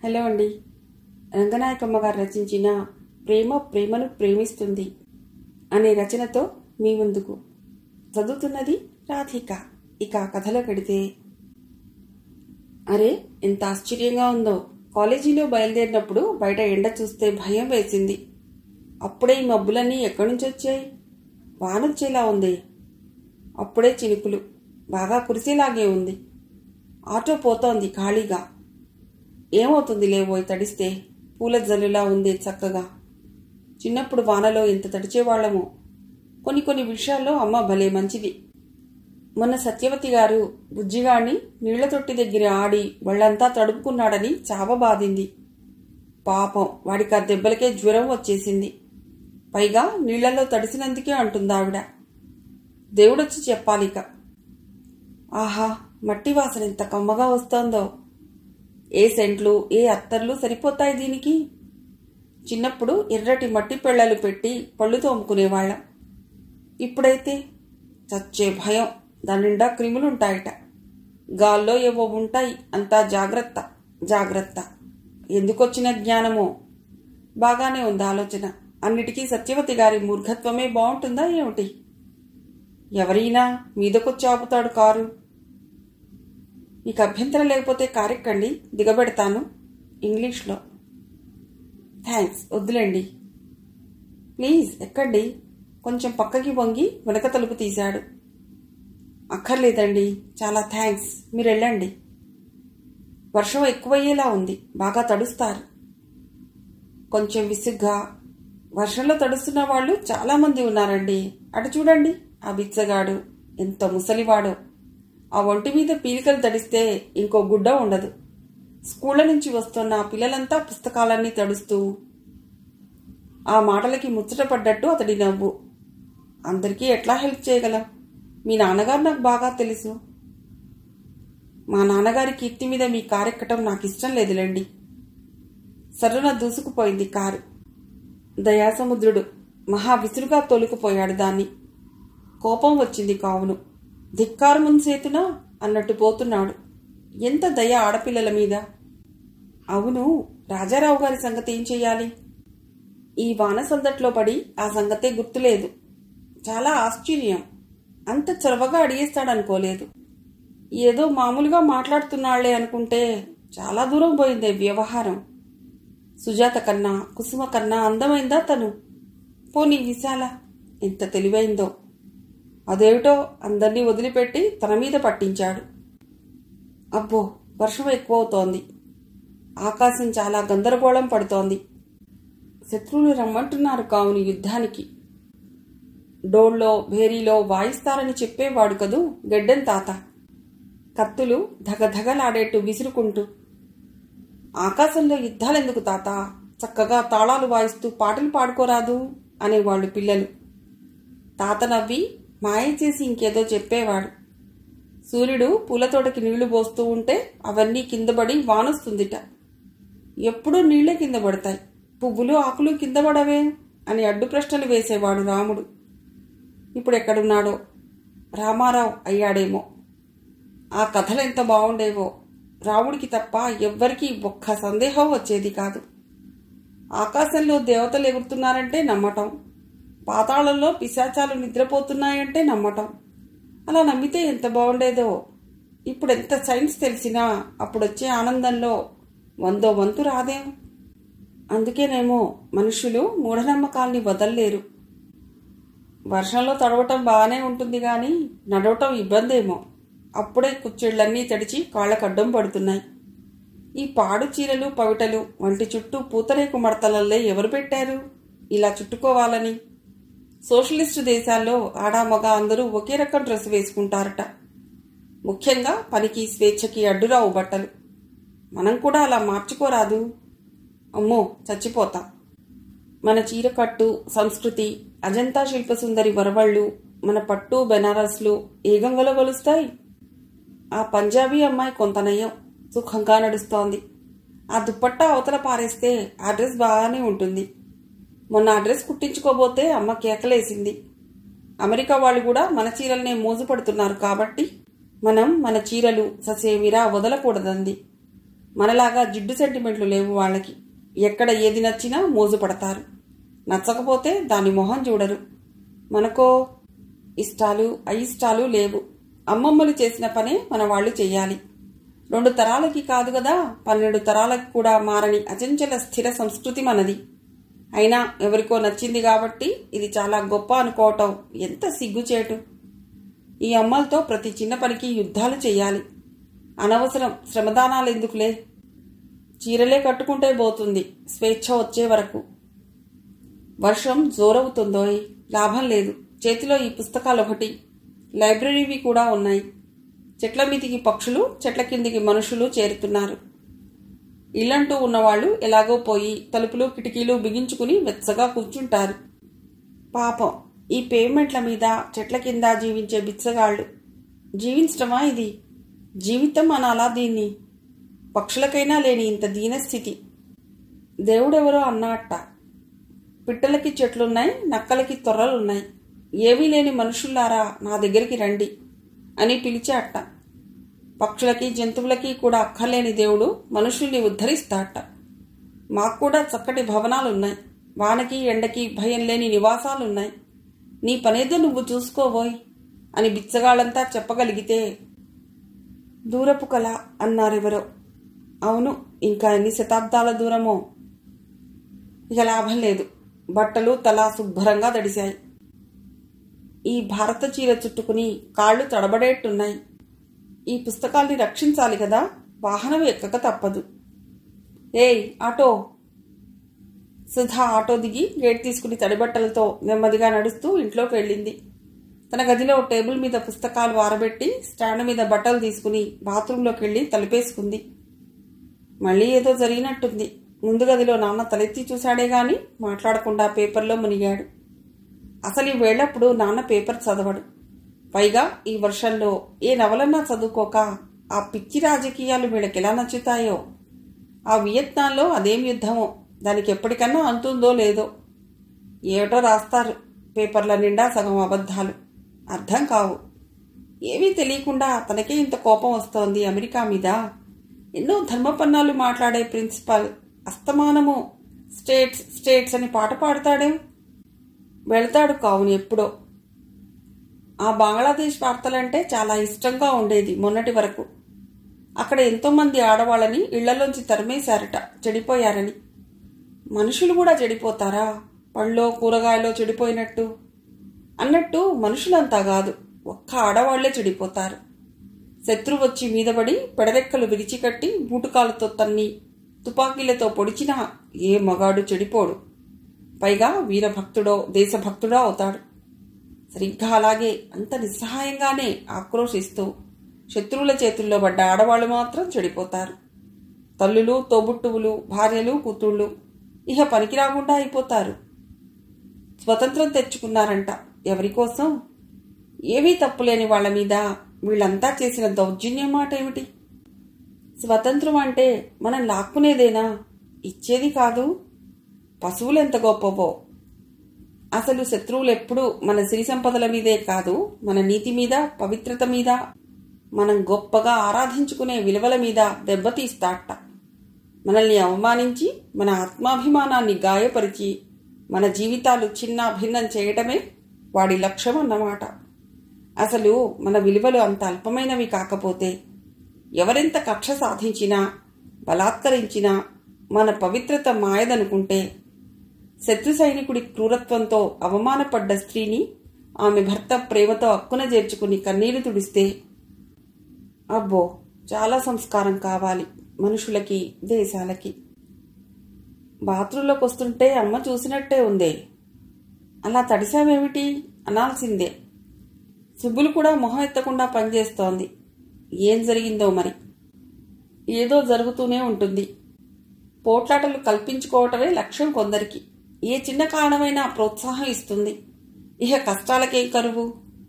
hello అండి రంగనాయకమ్మ గారు రచించిన ప్రేమ ప్రేమను ప్రేమిస్తుంది అనే రచనతో మీ ముందుకు చదువుతున్నది రాధిక ఇక కథలో కడితే అరే ఎంత ఆశ్చర్యంగా ఉందో కాలేజీలో బయలుదేరినప్పుడు బయట ఎండ చూస్తే భయం వేసింది అప్పుడే ఈ మబ్బులన్నీ ఎక్కడి నుంచి వచ్చాయి వానొచ్చేలా ఉంది అప్పుడే చినుకులు బాగా కురిసేలాగే ఉంది ఆటో పోతోంది ఖాళీగా ఏమవుతుంది లేవోయ్ తడిస్తే పూల జల్లులా ఉంది చక్కగా చిన్నప్పుడు వానలో ఎంత తడిచేవాళ్లమో కొన్ని కొన్ని విషయాల్లో అమ్మ భలే మంచిది మొన్న సత్యవతి గారు బుజ్జిగాడిని నీళ్ల తొట్టి దగ్గర ఆడి వాళ్ళంతా తడుపుకున్నాడని చావ బాధింది పాపం వాడికి ఆ దెబ్బలకే జ్వరం వచ్చేసింది పైగా నీళ్లలో తడిసినందుకే అంటుంది ఆవిడ దేవుడొచ్చి చెప్పాలిక ఆహా మట్టి వాసన ఎంత కమ్మగా వస్తోందో ఏ సెంట్లు ఏ అత్తర్లు సరిపోతాయి దీనికి చిన్నప్పుడు ఎర్రటి మట్టి పెళ్ళలు పెట్టి పళ్ళు తోముకునేవాళ్ళం ఇప్పుడైతే చచ్చే భయం దాని నిండా క్రిములుంటాయట గాల్లో ఏవో ఉంటాయి అంతా జాగ్రత్త జాగ్రత్త ఎందుకొచ్చిన జ్ఞానమో బాగానే ఉంది ఆలోచన అన్నిటికీ సత్యవతి గారి మూర్ఘత్వమే బాగుంటుందా ఏమిటి ఎవరైనా మీదకొచ్చి ఆపుతాడు కారు మీకు అభ్యంతరం లేకపోతే కారెక్కండి దిగబెడతాను ఇంగ్లీష్లో థ్యాంక్స్ వద్దులేండి ప్లీజ్ ఎక్కండి కొంచెం పక్కకి వంగి వెనక తలుపు తీశాడు అక్కర్లేదండి చాలా థ్యాంక్స్ మీరు వెళ్ళండి వర్షం ఎక్కువయ్యేలా ఉంది బాగా తడుస్తారు కొంచెం విసుగ్గా వర్షంలో తడుస్తున్న వాళ్ళు చాలామంది ఉన్నారండి అటు చూడండి ఆ బిచ్చగాడు ఎంత ముసలివాడో ఆ ఒంటి మీద పీలికలు తడిస్తే ఇంకో గుడ్డ ఉండదు స్కూళ్ళ నుంచి వస్తున్న ఆ పిల్లలంతా పుస్తకాలన్నీ తడుస్తూ ఆ మాటలకి ముచ్చట పడ్డట్టు అతడి నవ్వు అందరికీ ఎట్లా హెల్ప్ చేయగలం మీ నాన్నగారు నాకు బాగా తెలుసు మా నాన్నగారి కీర్తి మీద మీ కారు ఎక్కటం నాకు ఇష్టం లేదులేండి సర్రున దూసుకుపోయింది కారు దయాసముద్రుడు మహా విసురుగా తొలుకుపోయాడు దాన్ని కోపం వచ్చింది కావును ధిక్కారు ముంచేతునా అన్నట్టు పోతున్నాడు ఎంత దయ ఆడపిల్లల మీద అవును రాజారావు గారి సంగతి ఏం చెయ్యాలి ఈ వాన సందట్లో పడి ఆ సంగతే గుర్తులేదు చాలా ఆశ్చర్యం అంత చొరవగా అడిగేస్తాడనుకోలేదు ఏదో మామూలుగా మాట్లాడుతున్నాళ్లే అనుకుంటే చాలా దూరం పోయిందే వ్యవహారం సుజాత కన్నా కుసుమ కన్నా అందమైందా తను పోనీ విశాల ఎంత తెలివైందో అదేమిటో అందర్నీ వదిలిపెట్టి తన మీద పట్టించాడు అబ్బో వర్షం ఎక్కువవుతోంది ఆకాశం చాలా గందరగోళం పడుతోంది శత్రువులు రమ్మంటున్నారు కావుని యుద్ధానికి డోళ్ళో భేరీలో వాయిస్తారని చెప్పేవాడు కదూ గెడ్డెం తాత కత్తులు ధగధగలాడేట్టు విసురుకుంటూ ఆకాశంలో యుద్ధాలెందుకు తాత చక్కగా తాళాలు వాయిస్తూ పాటలు పాడుకోరాదు అనేవాళ్ళు పిల్లలు తాత నవ్వి మాయ చేసి ఇంకేదో చెప్పేవాడు సూర్యుడు పూలతోటకి నీళ్లు పోస్తూ ఉంటే అవన్నీ కిందపడి వానొస్తుందిట ఎప్పుడూ నీళ్లే కింద పడతాయి పువ్వులు ఆకులు కింద పడవే అని అడ్డు ప్రశ్నలు వేసేవాడు రాముడు ఇప్పుడు ఎక్కడున్నాడో రామారావు అయ్యాడేమో ఆ కథలు ఎంత బాగుండేవో రాముడికి తప్ప ఎవ్వరికీ ఒక్క సందేహం వచ్చేది కాదు ఆకాశంలో దేవతలు ఎగురుతున్నారంటే నమ్మటం పాతాళంలో పిశాచాలు నిద్రపోతున్నాయంటే నమ్మటం అలా నమ్మితే ఎంత బాగుండేదో ఇప్పుడు ఎంత సైన్స్ తెలిసినా అప్పుడొచ్చే ఆనందంలో వందో వంతు రాదేం అందుకేనేమో మనుషులు మూఢనమ్మకాల్ని వదల్లేరు వర్షంలో తడవటం బాగానే ఉంటుంది కానీ నడవటం ఇబ్బందేమో అప్పుడే కుచ్చిళ్ళన్నీ తడిచి కాళ్ళకు అడ్డం పడుతున్నాయి ఈ పాడు చీరలు పవిటలు వంటి చుట్టూ పూతరేకు మడతలల్లే ఎవరు పెట్టారు ఇలా చుట్టుకోవాలని సోషలిస్టు దేశాల్లో ఆడా మగ అందరూ ఒకే రకం డ్రెస్ వేసుకుంటారట ముఖ్యంగా పనికి స్వేచ్ఛకి అడ్డురావు బట్టలు మనం కూడా అలా మార్చుకోరాదు అమ్మో చచ్చిపోతాం మన చీరకట్టు సంస్కృతి అజంతా శిల్పసుందరి వరవళ్ళు మన పట్టు బెనారస్లు ఏ గంగలో కొలుస్తాయి ఆ పంజాబీ అమ్మాయి కొంత నయం సుఖంగా నడుస్తోంది ఆ దుప్పట్టా అవతల పారేస్తే ఆ డ్రెస్ బాగానే ఉంటుంది మొన్న ఆ డ్రెస్ కుట్టించుకోబోతే అమ్మ కేకలేసింది అమెరికా వాళ్ళు కూడా మన చీరలనే మోజుపడుతున్నారు కాబట్టి మనం మన చీరలు ససేమిరా వదలకూడదంది మనలాగా జిడ్డు సెంటిమెంట్లు లేవు వాళ్ళకి ఎక్కడ ఏది నచ్చినా మోజు పడతారు నచ్చకపోతే దాని మొహం చూడరు మనకో ఇష్టాలు అయిష్టాలు లేవు అమ్మమ్మలు చేసిన పనే మన వాళ్ళు చెయ్యాలి రెండు తరాలకి కాదు కదా పన్నెండు తరాలకు కూడా మారని అచంచల స్థిర సంస్కృతి మనది అయినా ఎవరికో నచ్చింది కాబట్టి ఇది చాలా గొప్ప అనుకోవటం ఎంత సిగ్గుచేటు ఈ అమ్మలతో ప్రతి చిన్న పనికి యుద్ధాలు చేయాలి అనవసరం శ్రమదానాలు ఎందుకులే చీరలే కట్టుకుంటే పోతుంది స్వేచ్ఛ వచ్చే వరకు వర్షం జోరవుతుందోయ్ లాభం లేదు చేతిలో ఈ పుస్తకాలు ఒకటి లైబ్రరీవి కూడా ఉన్నాయి చెట్ల మీదికి పక్షులు చెట్ల కిందికి మనుషులు చేరుతున్నారు ఇల్లంటూ ఉన్నవాళ్ళు ఎలాగో పోయి తలుపులు కిటికీలు బిగించుకుని వెచ్చగా కూర్చుంటారు పాపం ఈ పేమెంట్ల మీద చెట్ల కింద జీవించే బిచ్చగాళ్ళు జీవించటమా ఇది జీవితం అనాలా దీన్ని పక్షులకైనా లేని ఇంత దీనస్థితి దేవుడెవరో అన్నట్ట పిట్టలకి చెట్లున్నాయి నక్కలకి తొర్రలున్నాయి ఏవీ లేని మనుషుల్లారా నా దగ్గరికి రండి అని పిలిచాట పక్షులకి జంతువులకి కూడా అక్కర్లేని దేవుడు మనుషుల్ని ఉద్ధరిస్తాట మాకు కూడా చక్కటి భవనాలున్నాయి వానకి ఎండకి భయం లేని నివాసాలున్నాయి నీ పనేదో నువ్వు చూసుకోబోయ్ అని బిచ్చగాళ్ళంతా చెప్పగలిగితే దూరపు కళ అన్నారెవరో అవును ఇంకా ఎన్ని శతాబ్దాల దూరమో ఇక లాభం లేదు బట్టలు తల శుభ్రంగా తడిశాయి ఈ భారత చీర చుట్టుకుని కాళ్ళు తడబడేట్టున్నాయి ఈ పుస్తకాల్ని రక్షించాలి కదా వాహనం ఎక్కక తప్పదు ఏయ్ ఆటో సుధా ఆటో దిగి గేట్ తీసుకుని తడిబట్టలతో నెమ్మదిగా నడుస్తూ ఇంట్లోకి వెళ్ళింది తన గదిలో టేబుల్ మీద పుస్తకాలు ఆరబెట్టి స్టాండ్ మీద బట్టలు తీసుకుని బాత్రూంలోకి వెళ్ళి తలుపేసుకుంది మళ్ళీ ఏదో జరిగినట్టుంది ముందు గదిలో నాన్న తలెత్తి చూశాడే గాని మాట్లాడకుండా పేపర్లో మునిగాడు అసలు ఈ వేళప్పుడు నాన్న పేపర్ చదవడు పైగా ఈ వర్షంలో ఏ నవలన్నా చదువుకోక ఆ పిచ్చి రాజకీయాలు వీళ్ళకి ఎలా నచ్చుతాయో ఆ వియత్నాంలో అదేం యుద్ధమో దానికి ఎప్పటికన్నా అంతుందో లేదో ఏమిటో రాస్తారు పేపర్ల నిండా సగం అబద్ధాలు అర్థం కావు ఏమీ తెలియకుండా తనకే ఇంత కోపం వస్తోంది అమెరికా మీద ఎన్నో ధర్మపన్నాలు మాట్లాడే ప్రిన్సిపల్ అస్తమానము స్టేట్స్ స్టేట్స్ అని పాట పాడతాడే వెళ్తాడు కావును ఎప్పుడో ఆ బంగ్లాదేశ్ వార్తలంటే చాలా ఇష్టంగా ఉండేది మొన్నటి వరకు అక్కడ ఎంతోమంది ఆడవాళ్ళని ఇళ్లలోంచి తరిమేశారట చెడిపోయారని మనుషులు కూడా చెడిపోతారా పళ్ళో కూరగాయలో చెడిపోయినట్టు అన్నట్టు మనుషులంతా కాదు ఒక్క ఆడవాళ్లే చెడిపోతారు శత్రువు వచ్చి మీదపడి పెడరెక్కలు విరిచికట్టి బూటుకాలతో తన్ని తుపాకీలతో పొడిచినా ఏ మగాడు చెడిపోడు పైగా వీరభక్తుడో దేశభక్తుడో అవుతాడు సరిగ్గా అలాగే అంత నిస్సహాయంగానే ఆక్రోశిస్తూ శత్రువుల చేతుల్లో పడ్డ ఆడవాళ్లు మాత్రం చెడిపోతారు తల్లులు తోబుట్టువులు భార్యలు కూతుళ్ళు ఇహ పనికి రాకుండా అయిపోతారు స్వతంత్రం తెచ్చుకున్నారంట ఎవరి కోసం ఏమీ తప్పులేని వాళ్ళ మీద వీళ్ళంతా చేసిన దౌర్జన్యం మాట ఏమిటి స్వతంత్రం అంటే మనం లాక్కునేదేనా ఇచ్చేది కాదు పశువులు ఎంత గొప్పవో అసలు శత్రువులు ఎప్పుడూ మన సిరి సంపదల మీదే కాదు మన నీతి మీద పవిత్రత మీద మనం గొప్పగా ఆరాధించుకునే విలువల మీద దెబ్బతీస్తాట మనల్ని అవమానించి మన ఆత్మాభిమానాన్ని గాయపరిచి మన జీవితాలు చిన్న భిన్నం చేయటమే వాడి లక్ష్యం అన్నమాట అసలు మన విలువలు అంత అల్పమైనవి కాకపోతే ఎవరెంత కక్ష సాధించినా బలాత్కరించినా మన పవిత్రత మాయదనుకుంటే శత్రు సైనికుడి క్రూరత్వంతో అవమానపడ్డ స్త్రీని ఆమె భర్త ప్రేమతో అక్కున చేర్చుకుని కన్నీరు తుడిస్తే అబ్బో చాలా సంస్కారం కావాలి మనుషులకి దేశాలకి బాత్రూంలోకి వస్తుంటే అమ్మ చూసినట్టే ఉందే అలా తడిసామేమిటి అనాల్సిందే సుబ్బులు కూడా మొహం ఎత్తకుండా పనిచేస్తోంది ఏం జరిగిందో మరి ఏదో జరుగుతూనే ఉంటుంది పోట్లాటలు కల్పించుకోవటమే లక్ష్యం కొందరికి ఏ చిన్న కారణమైనా ప్రోత్సాహం ఇస్తుంది ఇహ కష్టాలకేం కరువు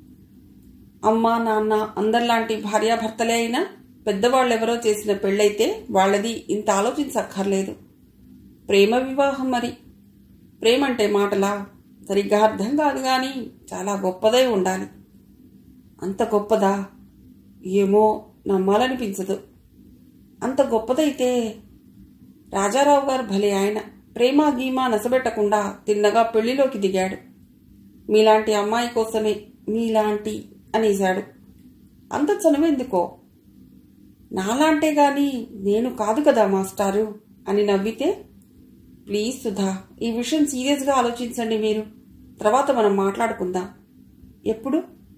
అమ్మ నాన్న అందరిలాంటి భార్యాభర్తలే అయినా పెద్దవాళ్ళెవరో చేసిన పెళ్ళైతే వాళ్ళది ఇంత ఆలోచించక్కర్లేదు ప్రేమ వివాహం మరి ప్రేమంటే మాటలా సరిగ్గా అర్థం కాదు కానీ చాలా గొప్పదై ఉండాలి అంత గొప్పదా ఏమో నమ్మాలనిపించదు అంత గొప్పదైతే రాజారావు గారు భలే ఆయన ప్రేమ గీమా నసబెట్టకుండా తిన్నగా పెళ్లిలోకి దిగాడు మీలాంటి అమ్మాయి కోసమే మీలాంటి అనేశాడు అంత చనువెందుకో నాలాంటే గాని నేను కాదు కదా మాస్టారు అని నవ్వితే ప్లీజ్ సుధా ఈ విషయం సీరియస్గా ఆలోచించండి మీరు తర్వాత మనం మాట్లాడుకుందాం ఎప్పుడు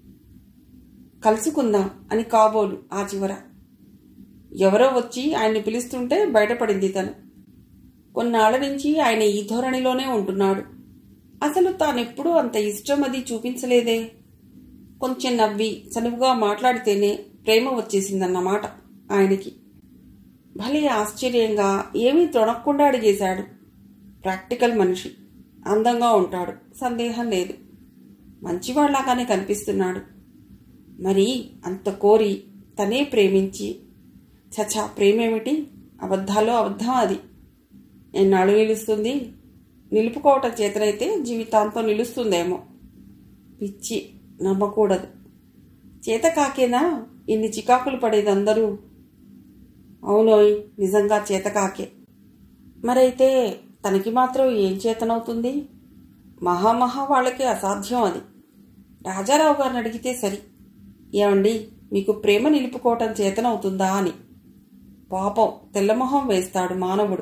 కలుసుకుందాం అని కాబోలు ఆ చివర ఎవరో వచ్చి ఆయన్ని పిలుస్తుంటే బయటపడింది తను కొన్నాళ్ల నుంచి ఆయన ఈ ధోరణిలోనే ఉంటున్నాడు అసలు తానెప్పుడూ అంత ఇష్టం అది చూపించలేదే కొంచెం నవ్వి చనువుగా మాట్లాడితేనే ప్రేమ వచ్చేసిందన్నమాట ఆయనకి భలే ఆశ్చర్యంగా ఏమీ తొణక్కుండా అడిగేశాడు ప్రాక్టికల్ మనిషి అందంగా ఉంటాడు సందేహం లేదు మంచివాళ్లాగానే కనిపిస్తున్నాడు మరి అంత కోరి తనే ప్రేమించి చచా ప్రేమేమిటి అబద్ధాలో అబద్ధం అది ఎన్నాళ్ళు నిలుస్తుంది నిలుపుకోవటం చేతనైతే జీవితాంతం నిలుస్తుందేమో పిచ్చి నమ్మకూడదు చేత కాకేనా ఇన్ని చికాకులు పడేది అందరూ అవునోయ్ నిజంగా చేతకాకే మరైతే తనకి మాత్రం ఏం చేతనవుతుంది మహామహా వాళ్ళకి అసాధ్యం అది రాజారావు గారిని అడిగితే సరి ఏమండి మీకు ప్రేమ నిలుపుకోవటం చేతనవుతుందా అని పాపం తెల్లమొహం వేస్తాడు మానవుడు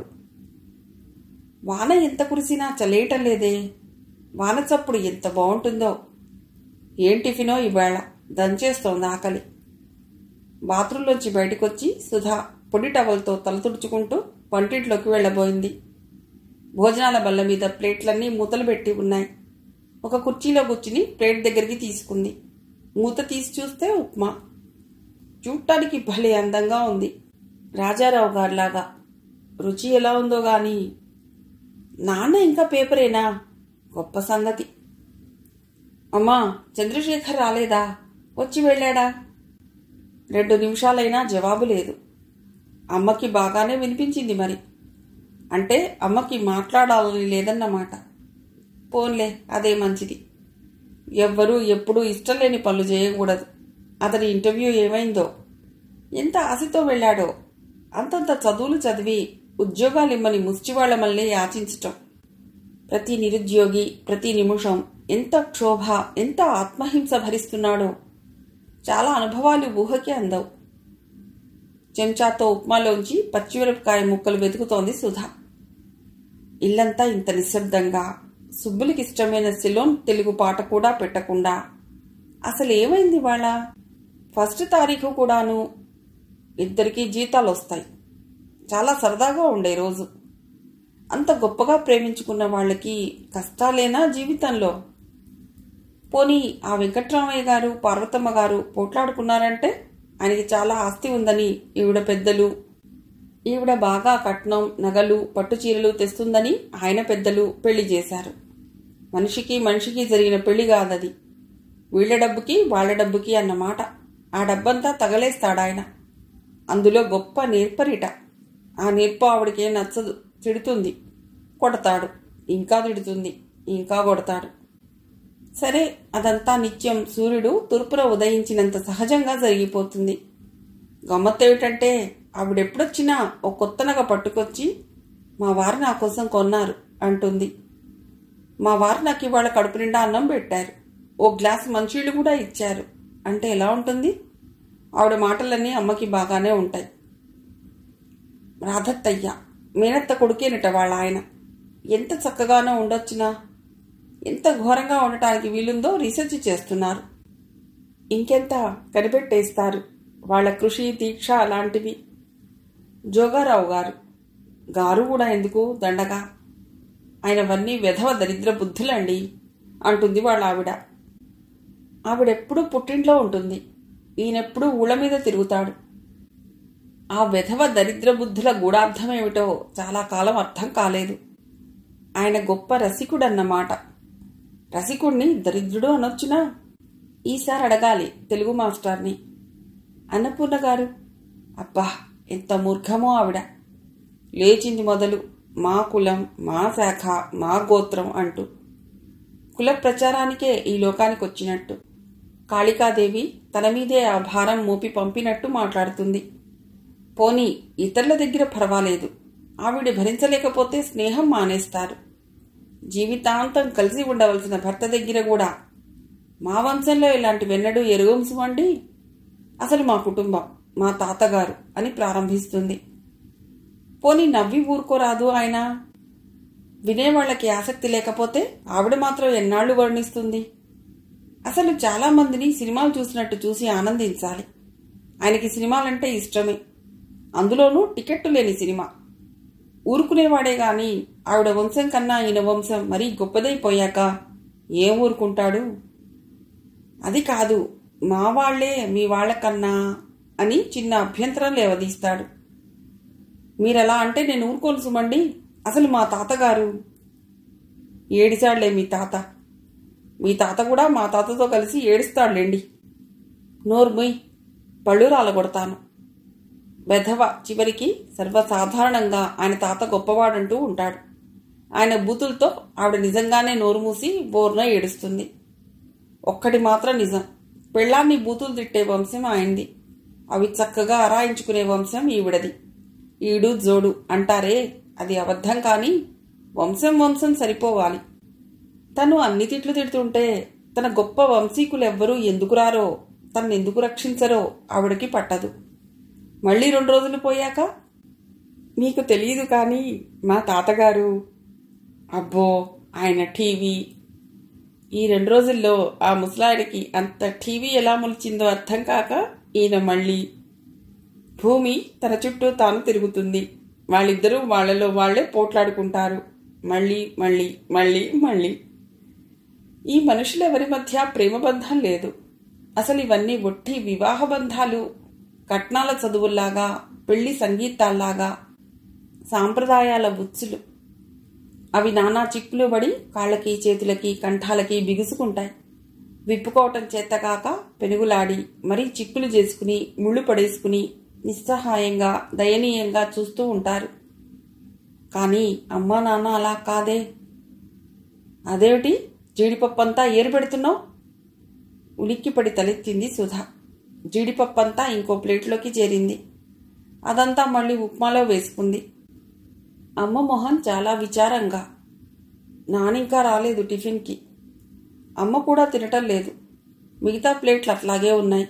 వాన ఎంత కురిసినా చలేయటం లేదే వాన చప్పుడు ఎంత బాగుంటుందో ఏం టిఫినో ఇవాళ దంచేస్తోంది ఆకలి బాత్రూంలోంచి బయటకొచ్చి సుధా పొడి టవల్తో తల తుడుచుకుంటూ వంటింట్లోకి వెళ్ళబోయింది భోజనాల బల్ల మీద ప్లేట్లన్నీ మూతలు పెట్టి ఉన్నాయి ఒక కుర్చీలో కూర్చుని ప్లేట్ దగ్గరికి తీసుకుంది మూత తీసి చూస్తే ఉప్మా చూడటానికి భలే అందంగా ఉంది రాజారావు గారిలాగా రుచి ఎలా ఉందో గాని నాన్న ఇంకా పేపరేనా గొప్ప సంగతి అమ్మా చంద్రశేఖర్ రాలేదా వచ్చి వెళ్ళాడా రెండు నిమిషాలైనా జవాబు లేదు అమ్మకి బాగానే వినిపించింది మరి అంటే అమ్మకి మాట్లాడాలని లేదన్నమాట పోన్లే అదే మంచిది ఎవ్వరూ ఎప్పుడూ ఇష్టం లేని పనులు చేయకూడదు అతని ఇంటర్వ్యూ ఏమైందో ఎంత ఆశతో వెళ్ళాడో అంతంత చదువులు చదివి ఉద్యోగాలిమ్మని ముష్టివాళ్ల మళ్ళీ యాచించటం ప్రతి నిరుద్యోగి ప్రతి నిమిషం ఎంత క్షోభ ఎంత ఆత్మహింస భరిస్తున్నాడో చాలా అనుభవాలు ఊహకి అందవు చెంచాతో ఉప్మాలోంచి పచ్చిమిరపకాయ ముక్కలు వెతుకుతోంది సుధా ఇల్లంతా ఇంత నిశ్శబ్దంగా సుబ్బులకి ఇష్టమైన సిలోన్ తెలుగు పాట కూడా పెట్టకుండా అసలు ఏమైంది వాళ్ళ ఫస్ట్ తారీఖు కూడాను ఇద్దరికీ జీతాలు వస్తాయి చాలా సరదాగా ఉండే రోజు అంత గొప్పగా ప్రేమించుకున్న వాళ్ళకి కష్టాలేనా జీవితంలో పోనీ ఆ వెంకట్రామయ్య గారు పార్వతమ్మ గారు పోట్లాడుకున్నారంటే ఆయనకి చాలా ఆస్తి ఉందని ఈవిడ పెద్దలు ఈవిడ బాగా కట్నం నగలు పట్టు చీరలు తెస్తుందని ఆయన పెద్దలు పెళ్లి చేశారు మనిషికి మనిషికి జరిగిన పెళ్లి కాదది వీళ్ల డబ్బుకి వాళ్ళ డబ్బుకి అన్నమాట ఆ డబ్బంతా తగలేస్తాడాయన అందులో గొప్ప నేర్పరిట ఆ నేర్పు ఆవిడకే నచ్చదు తిడుతుంది కొడతాడు ఇంకా తిడుతుంది ఇంకా కొడతాడు సరే అదంతా నిత్యం సూర్యుడు తూర్పున ఉదయించినంత సహజంగా జరిగిపోతుంది గమ్మత్తేమిటంటే ఆవిడెప్పుడొచ్చినా ఓ కొత్త నగ పట్టుకొచ్చి మా వారు నా కోసం కొన్నారు అంటుంది మా వారు నాకు ఇవాళ కడుపు నిండా అన్నం పెట్టారు ఓ గ్లాస్ మంచీళ్ళు కూడా ఇచ్చారు అంటే ఎలా ఉంటుంది ఆవిడ మాటలన్నీ అమ్మకి బాగానే ఉంటాయి రాధత్తయ్య మేనత్త కొడుకేనట వాళ్ళ ఆయన ఎంత చక్కగానో ఉండొచ్చునా ఎంత ఘోరంగా ఉండటానికి వీలుందో రీసెర్చ్ చేస్తున్నారు ఇంకెంత కనిపెట్టేస్తారు వాళ్ళ కృషి దీక్ష అలాంటివి జోగారావు గారు గారు కూడా ఎందుకు దండగా ఆయనవన్నీ వెధవ దరిద్ర బుద్ధులండి అంటుంది వాళ్ళ ఆవిడ ఆవిడెప్పుడూ పుట్టింట్లో ఉంటుంది ఈయనెప్పుడూ ఊళ్ళ మీద తిరుగుతాడు ఆ వెధవ దరిద్ర బుద్ధుల గూఢార్థమేమిటో చాలా కాలం అర్థం కాలేదు ఆయన గొప్ప రసికుడన్నమాట రసికుణ్ణి దరిద్రుడు అనొచ్చునా ఈసారి అడగాలి తెలుగు మాస్టర్ని అన్నపూర్ణ గారు అబ్బా ఎంత మూర్ఖమో ఆవిడ లేచింది మొదలు మా కులం మా శాఖ మా గోత్రం అంటూ కుల ప్రచారానికే ఈ లోకానికి వచ్చినట్టు కాళికాదేవి తన మీదే ఆ భారం మోపి పంపినట్టు మాట్లాడుతుంది పోనీ ఇతరుల దగ్గర పర్వాలేదు ఆవిడ భరించలేకపోతే స్నేహం మానేస్తారు జీవితాంతం కలిసి ఉండవలసిన భర్త దగ్గర కూడా మా వంశంలో ఇలాంటి వెన్నడు ఎరువంశం అండి అసలు మా కుటుంబం మా తాతగారు అని ప్రారంభిస్తుంది పోనీ నవ్వి ఊరుకోరాదు ఆయన వినేవాళ్ళకి ఆసక్తి లేకపోతే ఆవిడ మాత్రం ఎన్నాళ్లు వర్ణిస్తుంది అసలు చాలా మందిని సినిమాలు చూసినట్టు చూసి ఆనందించాలి ఆయనకి సినిమాలంటే ఇష్టమే అందులోనూ టికెట్టు లేని సినిమా ఊరుకునేవాడే గాని ఆవిడ వంశం కన్నా ఈయన వంశం మరీ గొప్పదైపోయాక ఏం ఊరుకుంటాడు అది కాదు మా వాళ్లే మీ వాళ్లకన్నా అని చిన్న అభ్యంతరం లేవదీస్తాడు మీరెలా అంటే నేను ఊరుకోను సుమండి అసలు మా తాతగారు ఏడిచాడులే మీ తాత మీ తాత కూడా మా తాతతో కలిసి ఏడుస్తాడులేండి నోర్ముయ్ పళ్ళు రాలగొడతాను వెధవ చివరికి సర్వసాధారణంగా ఆయన తాత గొప్పవాడంటూ ఉంటాడు ఆయన బూతులతో ఆవిడ నిజంగానే నోరు మూసి బోర్న ఏడుస్తుంది ఒక్కటి మాత్రం నిజం పెళ్ళాన్ని బూతులు తిట్టే వంశం ఆయనది అవి చక్కగా అరాయించుకునే వంశం ఈవిడది ఈడు జోడు అంటారే అది అబద్ధం కాని వంశం వంశం సరిపోవాలి తను అన్ని తిట్లు తిడుతుంటే తన గొప్ప వంశీకులెవ్వరూ ఎందుకు రారో తను ఎందుకు రక్షించరో ఆవిడకి పట్టదు మళ్ళీ రెండు రోజులు పోయాక మీకు తెలియదు కానీ మా తాతగారు అబ్బో ఆయన టీవీ ఈ రెండు రోజుల్లో ఆ ముసలాయనకి అంత టీవీ ఎలా మొలిచిందో అర్థం కాక ఈయన మళ్ళీ భూమి తన చుట్టూ తాను తిరుగుతుంది వాళ్ళిద్దరూ వాళ్లలో వాళ్లే పోట్లాడుకుంటారు మళ్ళీ మళ్ళీ మళ్ళీ మళ్ళీ ఈ మనుషులెవరి మధ్య ప్రేమ బంధం లేదు అసలు ఇవన్నీ ఒట్టి వివాహ బంధాలు కట్నాల చదువుల్లాగా పెళ్లి సంగీతాల్లాగా సాంప్రదాయాల బుచ్చులు అవి నానా చిక్కులు పడి కాళ్ళకి చేతులకి కంఠాలకి బిగుసుకుంటాయి విప్పుకోవటం చేతకాక పెనుగులాడి మరీ చిక్కులు చేసుకుని ముళ్ళు పడేసుకుని నిస్సహాయంగా దయనీయంగా చూస్తూ ఉంటారు కానీ అమ్మా నాన్న అలా కాదే అదేమిటి జీడిపప్పంతా ఏరు పెడుతున్నావు ఉలిక్కిపడి తలెత్తింది సుధా జీడిపప్పంతా ఇంకో ప్లేట్లోకి చేరింది అదంతా మళ్ళీ ఉప్మాలో వేసుకుంది అమ్మ మొహం చాలా విచారంగా నానింకా రాలేదు టిఫిన్కి అమ్మ కూడా తినటం లేదు మిగతా ప్లేట్లు అట్లాగే ఉన్నాయి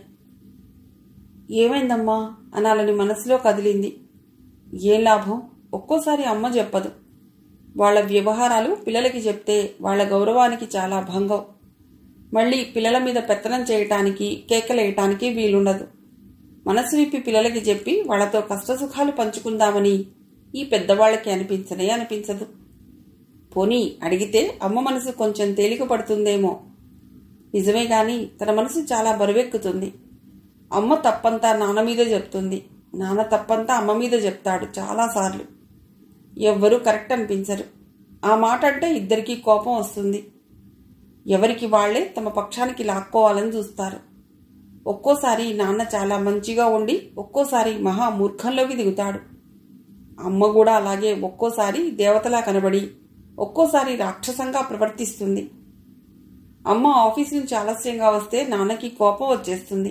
ఏమైందమ్మా అనాలని మనసులో కదిలింది ఏం లాభం ఒక్కోసారి అమ్మ చెప్పదు వాళ్ళ వ్యవహారాలు పిల్లలకి చెప్తే వాళ్ళ గౌరవానికి చాలా భంగం మళ్ళీ పిల్లల మీద పెత్తనం చేయటానికి కేకలేయటానికి వీలుండదు మనసు విప్పి పిల్లలకి చెప్పి వాళ్లతో కష్టసుఖాలు పంచుకుందామని ఈ పెద్దవాళ్ళకి అనిపించనే అనిపించదు పోనీ అడిగితే అమ్మ మనసు కొంచెం తేలిక పడుతుందేమో నిజమే గాని తన మనసు చాలా బరువెక్కుతుంది అమ్మ తప్పంతా నాన్న మీద చెప్తుంది నాన్న తప్పంతా అమ్మ మీద చెప్తాడు చాలాసార్లు ఎవ్వరూ కరెక్ట్ అనిపించరు ఆ మాట అంటే ఇద్దరికీ కోపం వస్తుంది ఎవరికి వాళ్లే తమ పక్షానికి లాక్కోవాలని చూస్తారు ఒక్కోసారి నాన్న చాలా మంచిగా ఉండి ఒక్కోసారి మహా మూర్ఖంలోకి దిగుతాడు అమ్మ కూడా అలాగే ఒక్కోసారి దేవతలా కనబడి ఒక్కోసారి రాక్షసంగా ప్రవర్తిస్తుంది అమ్మ ఆఫీస్ నుంచి ఆలస్యంగా వస్తే నాన్నకి కోపం వచ్చేస్తుంది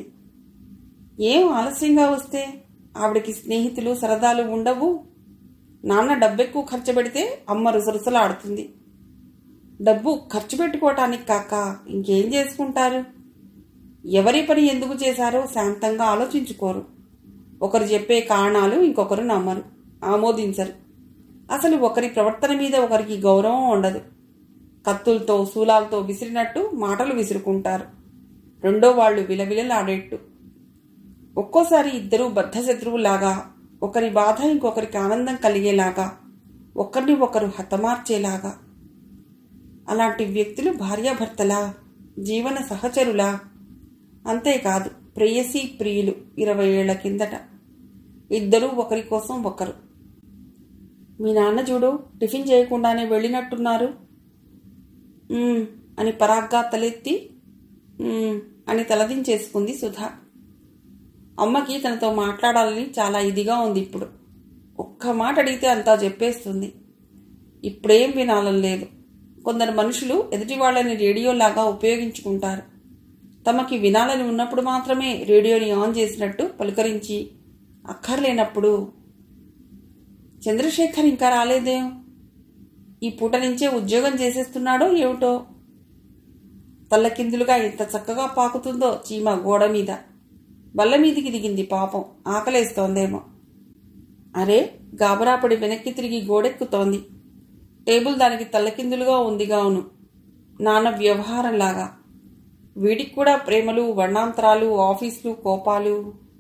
ఏం ఆలస్యంగా వస్తే ఆవిడకి స్నేహితులు సరదాలు ఉండవు నాన్న డబ్బెక్కువ ఖర్చు పెడితే అమ్మ రుసరుసలాడుతుంది డబ్బు ఖర్చు పెట్టుకోవటానికి కాక ఇంకేం చేసుకుంటారు ఎవరి పని ఎందుకు చేశారో శాంతంగా ఆలోచించుకోరు ఒకరు చెప్పే కారణాలు ఇంకొకరు నమ్మరు ఆమోదించరు అసలు ఒకరి ప్రవర్తన మీద ఒకరికి గౌరవం ఉండదు కత్తులతో శూలాలతో విసిరినట్టు మాటలు విసురుకుంటారు రెండో వాళ్ళు విలవిలలాడేట్టు ఒక్కోసారి ఇద్దరూ బద్ధశత్రువులాగా ఒకరి బాధ ఇంకొకరికి ఆనందం కలిగేలాగా ఒకరిని ఒకరు హతమార్చేలాగా అలాంటి వ్యక్తులు భార్యాభర్తలా జీవన సహచరులా అంతేకాదు ప్రేయసీ ప్రియులు ఇరవై ఏళ్ల కిందట ఇద్దరూ ఒకరి కోసం ఒకరు మీ నాన్న చూడు టిఫిన్ చేయకుండానే వెళ్ళినట్టున్నారు "ఉమ్" అని పరాగ్గా తలెత్తి "ఉమ్" అని తలదించేసుకుంది సుధా అమ్మకి తనతో మాట్లాడాలని చాలా ఇదిగా ఉంది ఇప్పుడు ఒక్క మాట అడిగితే అంతా చెప్పేస్తుంది ఇప్పుడేం వినాలని లేదు కొందరు మనుషులు ఎదుటి వాళ్ళని రేడియోలాగా ఉపయోగించుకుంటారు తమకి వినాలని ఉన్నప్పుడు మాత్రమే రేడియోని ఆన్ చేసినట్టు పలుకరించి అక్కర్లేనప్పుడు చంద్రశేఖర్ ఇంకా రాలేదేం ఈ పూట నుంచే ఉద్యోగం చేసేస్తున్నాడో ఏమిటో తల్లకిందులుగా ఎంత చక్కగా పాకుతుందో చీమ గోడ మీద బల్ల మీదికి దిగింది పాపం ఆకలేస్తోందేమో అరే గాబరాపడి వెనక్కి తిరిగి గోడెక్కుతోంది టేబుల్ దానికి తల్లకిందులుగా ఉంది గావును నాన్న వ్యవహారంలాగా వీడికి కూడా ప్రేమలు వర్ణాంతరాలు ఆఫీసులు కోపాలు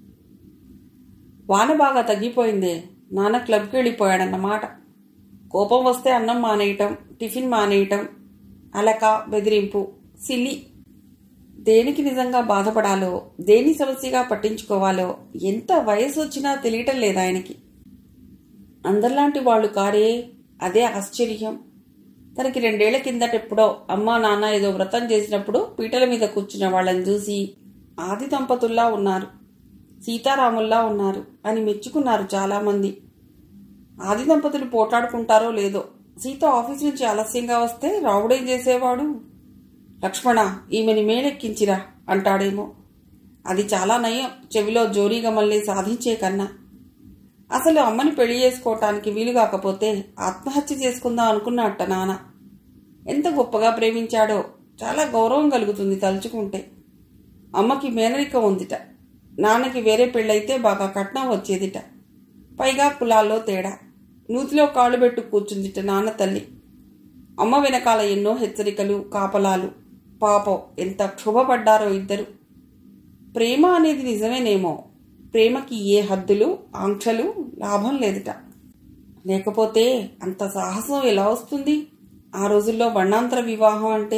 వాన బాగా తగ్గిపోయిందే నాన్న క్లబ్కి వెళ్ళిపోయాడన్నమాట కోపం వస్తే అన్నం మానేయటం టిఫిన్ మానేయటం అలక బెదిరింపు సిల్లి దేనికి నిజంగా బాధపడాలో దేని సమస్యగా పట్టించుకోవాలో ఎంత వయసు వచ్చినా తెలియటం లేదు ఆయనకి అందరిలాంటి వాళ్ళు కారే అదే ఆశ్చర్యం తనకి రెండేళ్ల కిందటెప్పుడో అమ్మా నాన్న ఏదో వ్రతం చేసినప్పుడు పీటల మీద కూర్చున్న వాళ్ళని చూసి ఆది దంపతుల్లా ఉన్నారు సీతారాముల్లా ఉన్నారు అని మెచ్చుకున్నారు చాలామంది ఆది దంపతులు పోట్లాడుకుంటారో లేదో సీత ఆఫీస్ నుంచి ఆలస్యంగా వస్తే రావుడేం చేసేవాడు లక్ష్మణ ఈమెని మేలెక్కించిరా అంటాడేమో అది చాలా నయం చెవిలో జోరీగా మళ్ళీ సాధించే కన్నా అసలు అమ్మని పెళ్లి చేసుకోవటానికి వీలు కాకపోతే ఆత్మహత్య చేసుకుందాం అనుకున్నట్ట నాన్న ఎంత గొప్పగా ప్రేమించాడో చాలా గౌరవం కలుగుతుంది తలుచుకుంటే అమ్మకి మేనరికం ఉందిట నాన్నకి వేరే పెళ్ళైతే బాగా కట్నం వచ్చేదిట పైగా కులాల్లో తేడా నూతిలో కాళ్ళు పెట్టు కూర్చుందిట నాన్న తల్లి అమ్మ వెనకాల ఎన్నో హెచ్చరికలు కాపలాలు పాపం ఎంత క్షుభపడ్డారో ఇద్దరు ప్రేమ అనేది నిజమేనేమో ప్రేమకి ఏ హద్దులు ఆంక్షలు లాభం లేదుట లేకపోతే అంత సాహసం ఎలా వస్తుంది ఆ రోజుల్లో వర్ణాంతర వివాహం అంటే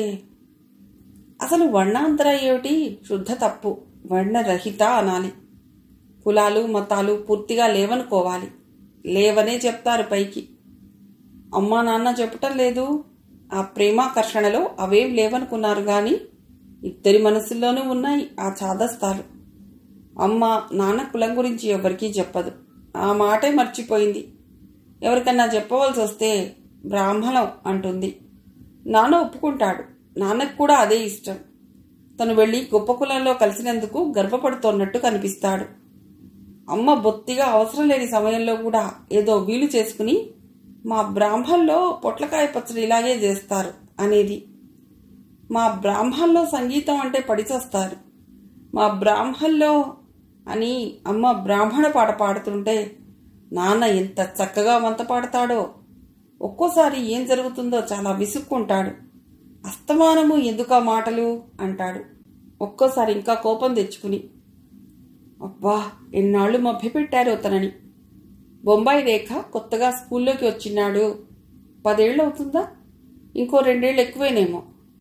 అసలు వర్ణాంతర ఏమిటి శుద్ధ తప్పు వర్ణరహిత అనాలి కులాలు మతాలు పూర్తిగా లేవనుకోవాలి లేవనే చెప్తారు పైకి అమ్మా నాన్న చెప్పటం లేదు ఆ ప్రేమాకర్షణలో అవేం లేవనుకున్నారు గాని ఇద్దరి మనసుల్లోనూ ఉన్నాయి ఆ చాదస్తాలు అమ్మ నాన్న కులం గురించి ఎవరికీ చెప్పదు ఆ మాటే మర్చిపోయింది ఎవరికన్నా చెప్పవలసి వస్తే బ్రాహ్మణం అంటుంది నాన్న ఒప్పుకుంటాడు నాన్నకు కూడా అదే ఇష్టం తను వెళ్ళి గొప్ప కులంలో కలిసినందుకు గర్వపడుతోన్నట్టు కనిపిస్తాడు అమ్మ బొత్తిగా అవసరం లేని సమయంలో కూడా ఏదో వీలు చేసుకుని మా బ్రాహ్మణంలో పొట్లకాయ పచ్చడి ఇలాగే చేస్తారు అనేది మా బ్రాహ్మణంలో సంగీతం అంటే పడిచొస్తారు మా బ్రాహ్మణంలో అని అమ్మ బ్రాహ్మణ పాట పాడుతుంటే నాన్న ఎంత చక్కగా వంత పాడతాడో ఒక్కోసారి ఏం జరుగుతుందో చాలా విసుక్కుంటాడు అస్తమానము ఎందుకా మాటలు అంటాడు ఒక్కోసారి ఇంకా కోపం తెచ్చుకుని అబ్బా ఎన్నాళ్ళు మభ్యపెట్టారో తనని బొంబాయి రేఖ కొత్తగా స్కూల్లోకి వచ్చినాడు పదేళ్ళు అవుతుందా ఇంకో రెండేళ్ళు ఎక్కువేనేమో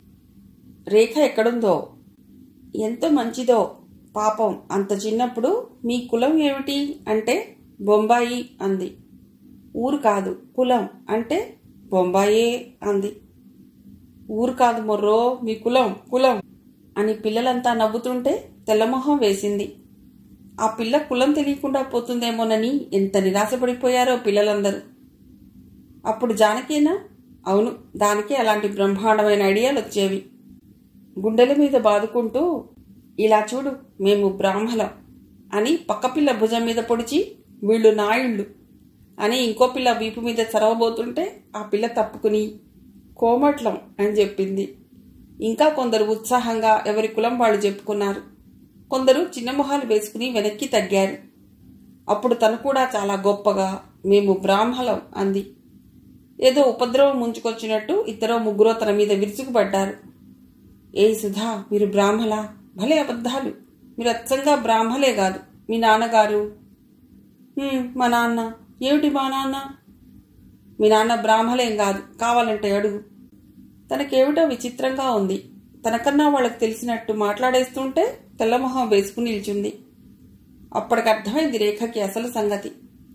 రేఖ ఎక్కడుందో ఎంత మంచిదో పాపం అంత చిన్నప్పుడు మీ కులం ఏమిటి అంటే బొంబాయి అంది ఊరు కాదు కులం అంటే బొంబాయే అంది ఊరు కాదు మొర్రో మీ కులం కులం అని పిల్లలంతా నవ్వుతుంటే తెల్లమొహం వేసింది ఆ పిల్ల కులం తెలియకుండా పోతుందేమోనని ఎంత నిరాశపడిపోయారో పిల్లలందరూ అప్పుడు జానకేనా అవును దానికే అలాంటి బ్రహ్మాండమైన ఐడియాలు వచ్చేవి గుండెల మీద బాదుకుంటూ ఇలా చూడు మేము బ్రాహ్మలం అని పక్కపిల్ల భుజం మీద పొడిచి వీళ్ళు నాయుళ్ళు అని ఇంకో పిల్ల వీపు మీద చరవబోతుంటే ఆ పిల్ల తప్పుకుని కోమట్లం అని చెప్పింది ఇంకా కొందరు ఉత్సాహంగా ఎవరి కులం వాళ్ళు చెప్పుకున్నారు కొందరు చిన్న మొహాలు వేసుకుని వెనక్కి తగ్గారు అప్పుడు తను కూడా చాలా గొప్పగా మేము బ్రాహ్మలం అంది ఏదో ఉపద్రవం ముంచుకొచ్చినట్టు ఇద్దరో ముగ్గురో తన మీద విరుచుకుపడ్డారు ఏ సుధా మీరు బ్రాహ్మలా భలే అబద్ధాలు మీరు అచ్చంగా బ్రాహ్మలే కాదు మీ నాన్నగారు "హ్మ్, మా నాన్న ఏమిటి మా నాన్న మీ నాన్న బ్రాహ్మలేం కాదు కావాలంటే అడుగు తనకేమిటో విచిత్రంగా ఉంది తనకన్నా వాళ్ళకి తెలిసినట్టు మాట్లాడేస్తుంటే తెల్లమొహం వేసుకుని నిల్చుంది అప్పటికి అర్థమైంది రేఖకి అసలు సంగతి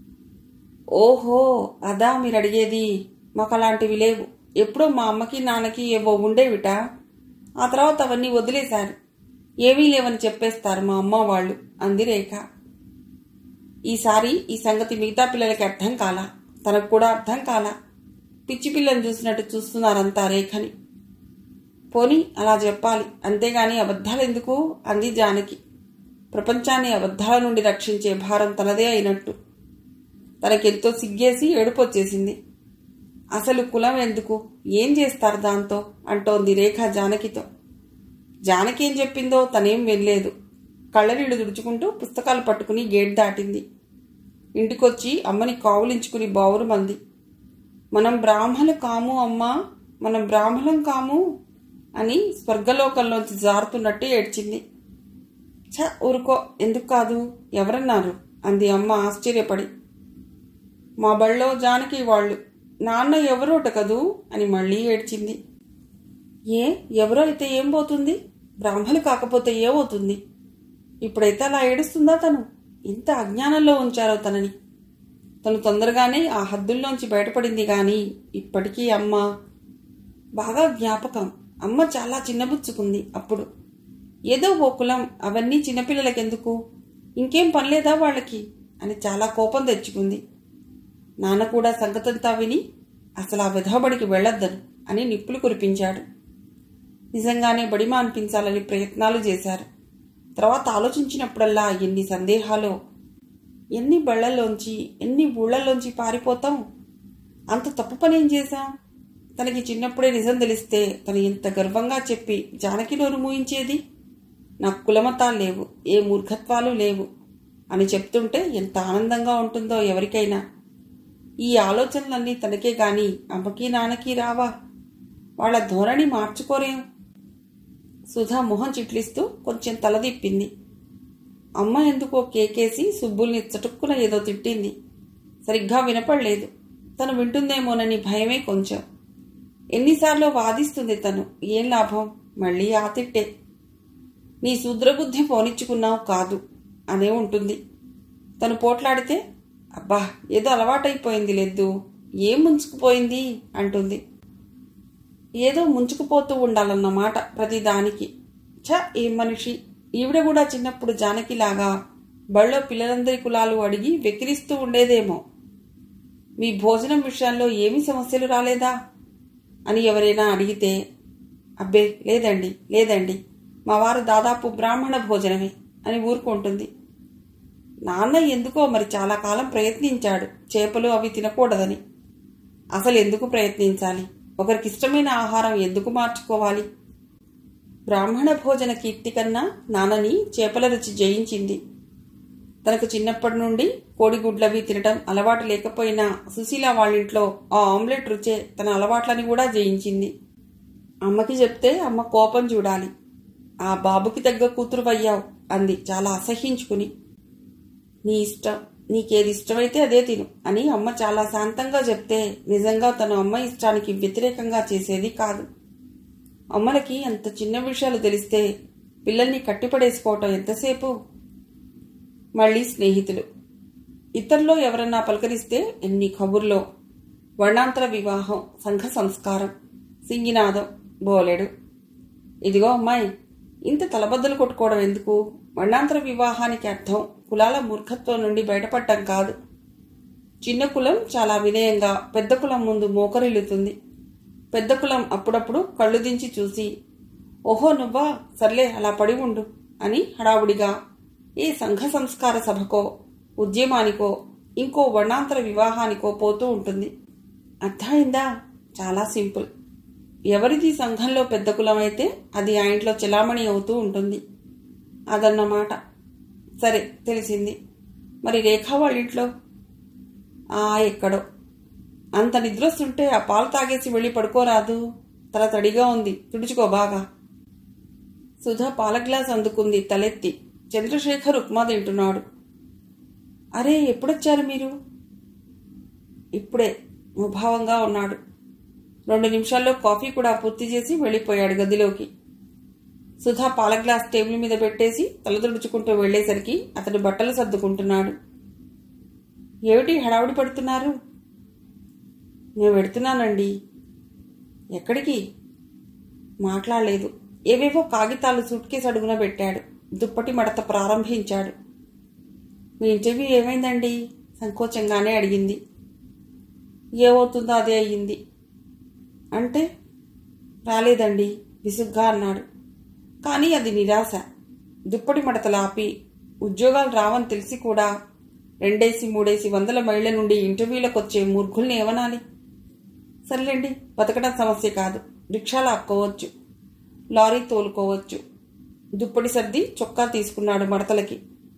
ఓహో అదా మీరు అడిగేది మాకు అలాంటివి లేవు ఎప్పుడో మా అమ్మకి నాన్నకి ఏవో ఉండేవిట ఆ తర్వాత అవన్నీ వదిలేశారు ఏమీ లేవని చెప్పేస్తారు మా అమ్మ వాళ్ళు అంది రేఖ ఈసారి ఈ సంగతి మిగతా పిల్లలకి అర్థం కాలా తనకు కూడా అర్థం కాలా పిచ్చి పిల్లని చూసినట్టు చూస్తున్నారంతా రేఖని పోని అలా చెప్పాలి అంతేగాని అబద్ధాలు ఎందుకు అంది జానకి ప్రపంచాన్ని అబద్ధాల నుండి రక్షించే భారం తనదే అయినట్టు తనకెంతో సిగ్గేసి ఏడుపొచ్చేసింది అసలు కులం ఎందుకు ఏం చేస్తారు దాంతో అంటోంది రేఖ జానకితో జానకి ఏం చెప్పిందో తనేం వినలేదు కళ్ళనీళ్ళు తుడుచుకుంటూ పుస్తకాలు పట్టుకుని గేట్ దాటింది ఇంటికొచ్చి అమ్మని కావులించుకుని బావురు మంది మనం బ్రాహ్మలు కాము అమ్మా మనం బ్రాహ్మణం కాము అని స్వర్గలోకంలోంచి జారుతున్నట్టు ఏడ్చింది ఛ ఊరుకో ఎందుకు కాదు ఎవరన్నారు అంది అమ్మ ఆశ్చర్యపడి మా బళ్ళో జానకి వాళ్ళు నాన్న ఎవరోట కదూ అని మళ్ళీ ఏడ్చింది ఏ ఎవరో అయితే ఏం పోతుంది బ్రాహ్మలు కాకపోతే ఏమవుతుంది ఇప్పుడైతే అలా ఏడుస్తుందా తను ఇంత అజ్ఞానంలో ఉంచారో తనని తను తొందరగానే ఆ హద్దుల్లోంచి బయటపడింది కానీ ఇప్పటికీ అమ్మ బాగా జ్ఞాపకం అమ్మ చాలా చిన్నబుచ్చుకుంది అప్పుడు ఏదో ఓ కులం అవన్నీ చిన్నపిల్లలకెందుకు ఇంకేం పనిలేదా వాళ్ళకి అని చాలా కోపం తెచ్చుకుంది నాన్న కూడా సంగతంతా విని అసలు ఆ విధవబడికి వెళ్ళొద్దను అని నిప్పులు కురిపించాడు నిజంగానే బడిమ అనిపించాలని ప్రయత్నాలు చేశారు తర్వాత ఆలోచించినప్పుడల్లా ఎన్ని సందేహాలో ఎన్ని బళ్లలోంచి ఎన్ని ఊళ్ళల్లోంచి పారిపోతాం అంత తప్పు పనేం చేశాం తనకి చిన్నప్పుడే నిజం తెలిస్తే తను ఎంత గర్వంగా చెప్పి జానకి నోరు మూయించేది నాకు కులమతాలు లేవు ఏ మూర్ఖత్వాలు లేవు అని చెప్తుంటే ఎంత ఆనందంగా ఉంటుందో ఎవరికైనా ఈ ఆలోచనలన్నీ తనకే గాని అమ్మకి నాన్నకి రావా వాళ్ళ ధోరణి మార్చుకోరేం సుధా మొహం చిట్లిస్తూ కొంచెం తలదిప్పింది అమ్మ ఎందుకో కేకేసి సుబ్బుల్ని చటుక్కున ఏదో తిట్టింది సరిగ్గా వినపడలేదు తను వింటుందేమోనని భయమే కొంచెం ఎన్నిసార్లు వాదిస్తుంది తను ఏం లాభం మళ్ళీ ఆ తిట్టే నీ శూద్రబుద్ధి పోనిచ్చుకున్నావు కాదు అనే ఉంటుంది తను పోట్లాడితే అబ్బా ఏదో అలవాటైపోయింది లేదు ఏం ముంచుకుపోయింది అంటుంది ఏదో ముంచుకుపోతూ ఉండాలన్నమాట ప్రతిదానికి ఛ ఏం మనిషి ఈవిడ కూడా చిన్నప్పుడు జానకిలాగా బళ్ళో పిల్లలందరి కులాలు అడిగి వెక్కిరిస్తూ ఉండేదేమో మీ భోజనం విషయాల్లో ఏమీ సమస్యలు రాలేదా అని ఎవరైనా అడిగితే అబ్బే లేదండి లేదండి మా వారు దాదాపు బ్రాహ్మణ భోజనమే అని ఊరుకుంటుంది నాన్న ఎందుకో మరి చాలా కాలం ప్రయత్నించాడు చేపలు అవి తినకూడదని అసలు ఎందుకు ప్రయత్నించాలి ఒకరికి ఇష్టమైన ఆహారం ఎందుకు మార్చుకోవాలి బ్రాహ్మణ భోజన కీర్తి కన్నా నాన్నని చేపల రుచి జయించింది తనకు చిన్నప్పటి నుండి కోడిగుడ్లవి తినటం అలవాటు లేకపోయినా సుశీల వాళ్ళింట్లో ఆ ఆమ్లెట్ రుచే తన అలవాట్లని కూడా జయించింది అమ్మకి చెప్తే అమ్మ కోపం చూడాలి ఆ బాబుకి తగ్గ కూతురు అయ్యావు అంది చాలా అసహ్యించుకుని నీ ఇష్టం నీకేది ఇష్టమైతే అదే తిను అని అమ్మ చాలా శాంతంగా చెప్తే నిజంగా తన అమ్మ ఇష్టానికి వ్యతిరేకంగా చేసేది కాదు అమ్మలకి అంత చిన్న విషయాలు తెలిస్తే పిల్లల్ని కట్టిపడేసుకోవటం ఎంతసేపు మళ్ళీ స్నేహితులు ఇతరులో ఎవరన్నా పలకరిస్తే ఎన్ని కబుర్లో వర్ణాంతర వివాహం సంఘ సంస్కారం సింగినాదం బోలెడు ఇదిగో అమ్మాయి ఇంత తలబద్దలు కొట్టుకోవడం ఎందుకు వర్ణాంతర వివాహానికి అర్థం కులాల మూర్ఖత్వం నుండి బయటపడటం కాదు చిన్న కులం చాలా వినయంగా పెద్ద కులం ముందు మోకరిల్లుతుంది పెద్ద కులం అప్పుడప్పుడు కళ్ళు దించి చూసి ఓహో నువ్వా సర్లే అలా పడి ఉండు అని హడావుడిగా ఏ సంఘ సంస్కార సభకో ఉద్యమానికో ఇంకో వర్ణాంతర వివాహానికో పోతూ ఉంటుంది అర్థమైందా చాలా సింపుల్ ఎవరిది సంఘంలో పెద్ద కులమైతే అది ఆ ఇంట్లో చెలామణి అవుతూ ఉంటుంది అదన్నమాట సరే తెలిసింది మరి రేఖా వాళ్ళింట్లో ఆ ఎక్కడో అంత నిద్రొస్తుంటే ఆ పాలు తాగేసి వెళ్ళి పడుకోరాదు తల తడిగా ఉంది తుడుచుకో బాగా సుధా పాల గ్లాస్ అందుకుంది తలెత్తి చంద్రశేఖర్ ఉప్మా తింటున్నాడు అరే ఎప్పుడొచ్చారు మీరు ఇప్పుడే ముభావంగా ఉన్నాడు రెండు నిమిషాల్లో కాఫీ కూడా పూర్తి చేసి వెళ్ళిపోయాడు గదిలోకి సుధా పాల గ్లాస్ టేబుల్ మీద పెట్టేసి తల తుడుచుకుంటూ వెళ్లేసరికి అతడు బట్టలు సర్దుకుంటున్నాడు ఏమిటి హడావుడి పడుతున్నారు నేను పెడుతున్నానండి ఎక్కడికి మాట్లాడలేదు ఏవేవో కాగితాలు సూట్ కేసు అడుగున పెట్టాడు దుప్పటి మడత ప్రారంభించాడు మీ ఇంటర్వ్యూ ఏమైందండి సంకోచంగానే అడిగింది ఏమవుతుందో అదే అయ్యింది అంటే రాలేదండి విసుగ్గా అన్నాడు కానీ అది నిరాశ దుప్పటి మడతలాపి ఉద్యోగాలు రావని తెలిసి కూడా రెండేసి మూడేసి వందల మైళ్ళ నుండి ఇంటర్వ్యూలకు వచ్చే మూర్ఖుల్ని ఏమనాలి సర్లేండి బతకడం సమస్య కాదు రిక్షాలు ఆక్కోవచ్చు లారీ తోలుకోవచ్చు దుప్పటి సర్ది చొక్కా తీసుకున్నాడు మడతలకి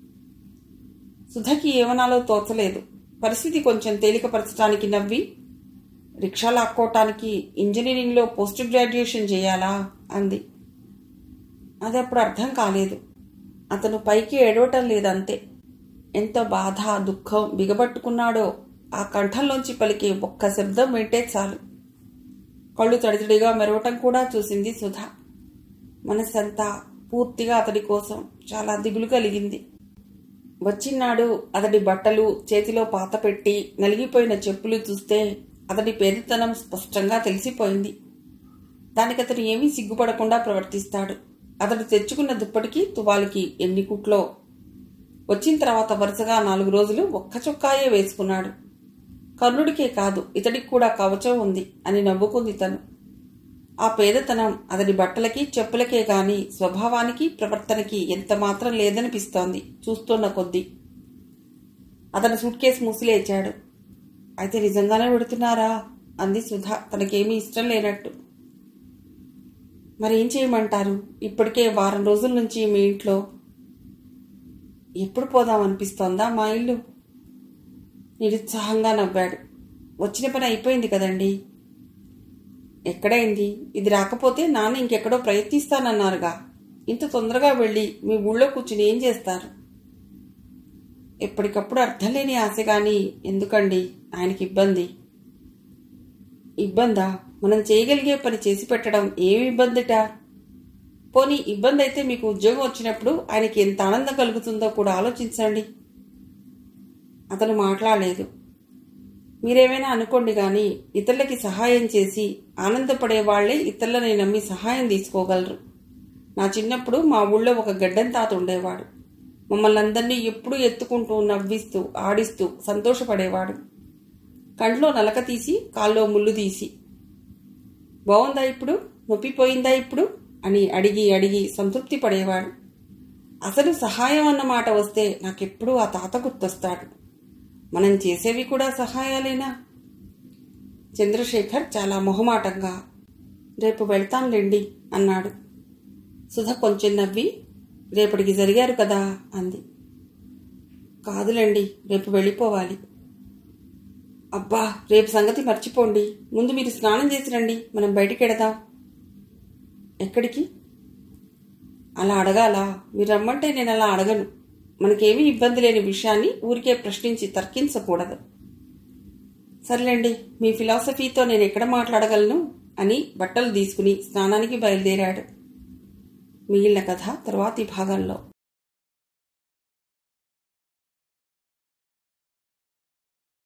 సుధకి ఏమనాలో తోచలేదు పరిస్థితి కొంచెం తేలికపరచడానికి నవ్వి రిక్షా లాక్కోవటానికి ఇంజనీరింగ్లో పోస్ట్ గ్రాడ్యుయేషన్ చేయాలా అంది అది అప్పుడు అర్థం కాలేదు అతను పైకి ఏడవటం లేదంతే ఎంత బాధ దుఃఖం బిగబట్టుకున్నాడో ఆ కంఠంలోంచి పలికే ఒక్క శబ్దం వింటే చాలు కళ్ళు తడితడిగా మెరవటం కూడా చూసింది సుధ మనసంతా పూర్తిగా అతడి కోసం చాలా దిగులు కలిగింది వచ్చినాడు అతడి బట్టలు చేతిలో పాత పెట్టి నలిగిపోయిన చెప్పులు చూస్తే అతడి పేదతనం స్పష్టంగా తెలిసిపోయింది దానికి అతను ఏమీ సిగ్గుపడకుండా ప్రవర్తిస్తాడు అతడు తెచ్చుకున్న దుప్పటికి తువాలికి ఎన్ని కుట్లో వచ్చిన తర్వాత వరుసగా నాలుగు రోజులు ఒక్క చొక్కాయే వేసుకున్నాడు కర్ణుడికే కాదు ఇతడికి కూడా కవచం ఉంది అని నవ్వుకుంది తను ఆ పేదతనం అతడి బట్టలకి చెప్పులకే గాని స్వభావానికి ప్రవర్తనకి ఎంత మాత్రం లేదనిపిస్తోంది చూస్తున్న కొద్దీ అతను సూట్ కేసు మూసిలేచాడు అయితే నిజంగానే పెడుతున్నారా అంది సుధ తనకేమీ ఇష్టం లేనట్టు మరేం చేయమంటారు ఇప్పటికే వారం రోజుల నుంచి మీ ఇంట్లో ఎప్పుడు పోదామనిపిస్తోందా మా ఇల్లు నిరుత్సాహంగా నవ్వాడు వచ్చిన పని అయిపోయింది కదండి ఎక్కడైంది ఇది రాకపోతే నాన్న ఇంకెక్కడో ప్రయత్నిస్తానన్నారుగా ఇంత తొందరగా వెళ్ళి మీ ఊళ్ళో కూర్చుని ఏం చేస్తారు ఎప్పటికప్పుడు అర్థం లేని ఆశ కానీ ఎందుకండి ఆయనకి ఇబ్బంది ఇబ్బందా మనం చేయగలిగే పని చేసి పెట్టడం ఏమి ఇబ్బందిట పోనీ ఇబ్బంది అయితే మీకు ఉద్యోగం వచ్చినప్పుడు ఆయనకి ఎంత ఆనందం కలుగుతుందో కూడా ఆలోచించండి అతను మాట్లాడలేదు మీరేమైనా అనుకోండి కానీ ఇతరులకి సహాయం చేసి ఆనందపడే వాళ్లే ఇతరులని నమ్మి సహాయం తీసుకోగలరు నా చిన్నప్పుడు మా ఊళ్ళో ఒక గడ్డం తాత ఉండేవాడు మమ్మల్ని అందరినీ ఎప్పుడూ ఎత్తుకుంటూ నవ్విస్తూ ఆడిస్తూ సంతోషపడేవాడు కంట్లో నలక తీసి కాల్లో ముళ్ళు తీసి బాగుందా ఇప్పుడు నొప్పిపోయిందా ఇప్పుడు అని అడిగి అడిగి సంతృప్తి పడేవాడు అసలు సహాయం అన్న మాట వస్తే నాకెప్పుడూ ఆ తాత గుర్తొస్తాడు మనం చేసేవి కూడా సహాయాలేనా చంద్రశేఖర్ చాలా మొహమాటంగా రేపు వెళ్తాంలేండి అన్నాడు సుధ కొంచెం నవ్వి రేపటికి జరిగారు కదా అంది కాదులేండి రేపు వెళ్ళిపోవాలి అబ్బా రేపు సంగతి మర్చిపోండి ముందు మీరు స్నానం చేసి రండి మనం బయటికి ఎడదాం ఎక్కడికి అలా అడగాలా మీరు రమ్మంటే నేను అలా అడగను మనకేమీ ఇబ్బంది లేని విషయాన్ని ఊరికే ప్రశ్నించి తర్కించకూడదు సర్లేండి మీ ఫిలాసఫీతో నేను ఎక్కడ మాట్లాడగలను అని బట్టలు తీసుకుని స్నానానికి బయలుదేరాడు మిగిలిన కథ తర్వాతి భాగంలో